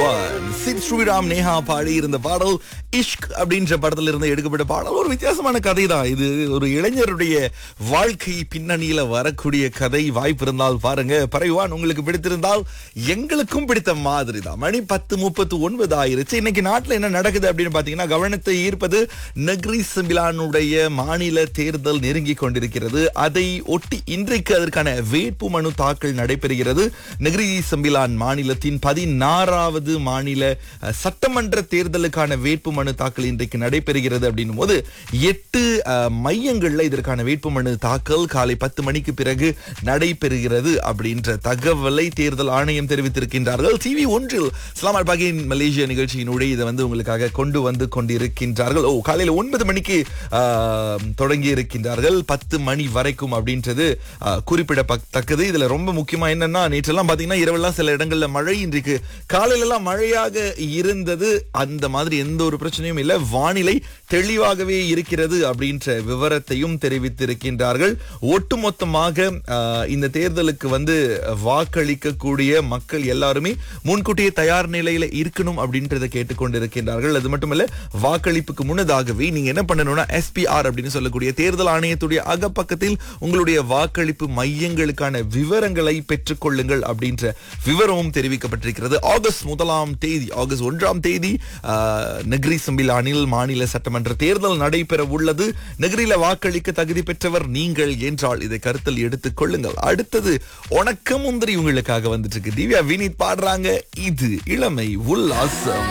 one Sid Sriram Neha பாடி இருந்த பாடல் இஷ்க் அப்படின்ற படத்துல இருந்து எடுக்கப்பட்ட பாடல் ஒரு வித்தியாசமான கதை தான் இது ஒரு இளைஞருடைய வாழ்க்கை பின்னணியில வரக்கூடிய கதை வாய்ப்பு இருந்தால் பாருங்க பறைவான் உங்களுக்கு பிடித்திருந்தால் எங்களுக்கும் பிடித்த மாதிரி தான் மணி பத்து முப்பத்து ஒன்பது ஆயிருச்சு இன்னைக்கு நாட்டுல என்ன நடக்குது அப்படின்னு பாத்தீங்கன்னா கவனத்தை ஈர்ப்பது நக்ரி சிம்பிலானுடைய மாநில தேர்தல் நெருங்கி கொண்டிருக்கிறது அதை ஒட்டி இன்றைக்கு அதற்கான வேட்பு மனு தாக்கல் நடைபெறுகிறது நெகிரி சம்பிலான் மாநிலத்தின் பதினாறாவது மாநில அஹ், சட்டமன்ற தேர்தலுக்கான வேட்பு மனு தாக்கல் இன்றைக்கு நடைபெறுகிறது அப்படின்னும் போது எட்டு அஹ், மையங்கள்ல இதற்கான வேட்பு மனு தாக்கல் காலை பத்து மணிக்கு பிறகு நடைபெறுகிறது அப்படின்ற தகவலை தேர்தல் ஆணையம் தெரிவித்திருக்கின்றார்கள் டிவி ஒன்றில் இஸ்லாமால் பாகின் மலேசியா நிகழ்ச்சியினுடைய இதை வந்து உங்களுக்காக கொண்டு வந்து கொண்டிருக்கின்றார்கள் ஓ காலையில ஒன்பது மணிக்கு ஆஹ், தொடங்கி இருக்கின்றார்கள் பத்து மணி வரைக்கும் அப்படின்றது ஆஹ், குறிப்பிடத்தக்கது இதுல ரொம்ப முக்கியமா என்னன்னா நேற்றெல்லாம் பாத்தீங்கன்னா இரவெல்லாம் சில இடங்கள்ல மழை இன்றைக்கு காலையில எல்லாம் மழையாக இருந்தது அந்த மாதிரி எந்த ஒரு பிரச்சனையும் இல்ல வானிலை தெளிவாகவே இருக்கிறது அப்படின்ற விவரத்தையும் தெரிவித்திருக்கின்றார்கள் ஒட்டுமொத்தமாக ஆஹ், இந்த தேர்தலுக்கு வந்து வாக்களிக்கக்கூடிய மக்கள் எல்லாருமே முன்கூட்டியே தயார் நிலையில இருக்கணும் அப்படின்றத கேட்டுக்கொண்டிருக்கின்றார்கள் அது மட்டுமல்ல வாக்களிப்புக்கு முன்னதாகவே நீங்க என்ன பண்ணணும்னா எஸ்பிஆர் அப்படின்னு சொல்லக்கூடிய தேர்தல் ஆணையத்துடைய அகப்பக்கத்தில் உங்களுடைய வாக்களிப்பு மையங்களுக்கான விவரங்களை பெற்றுக்கொள்ளுங்கள் அப்படின்ற விவரமும் தெரிவிக்கப்பட்டிருக்கிறது ஆகஸ்ட் முதலாம் தேதி ஆகஸ்ட் ஒன்றாம் தேதி ஆஹ், நெகிரி சம்பிலானில் மாநில சட்டமன்ற தேர்தல் நடைபெற உள்ளது நெகிரியில வாக்களிக்க தகுதி பெற்றவர் நீங்கள் என்றால் இதை கருத்தில் எடுத்துக் கொள்ளுங்கள் அடுத்தது உனக்கு முந்திரி உங்களுக்காக வந்துட்டு இருக்கு திவ்யா வினித் பாடுறாங்க இது இளமை உல்லாசம்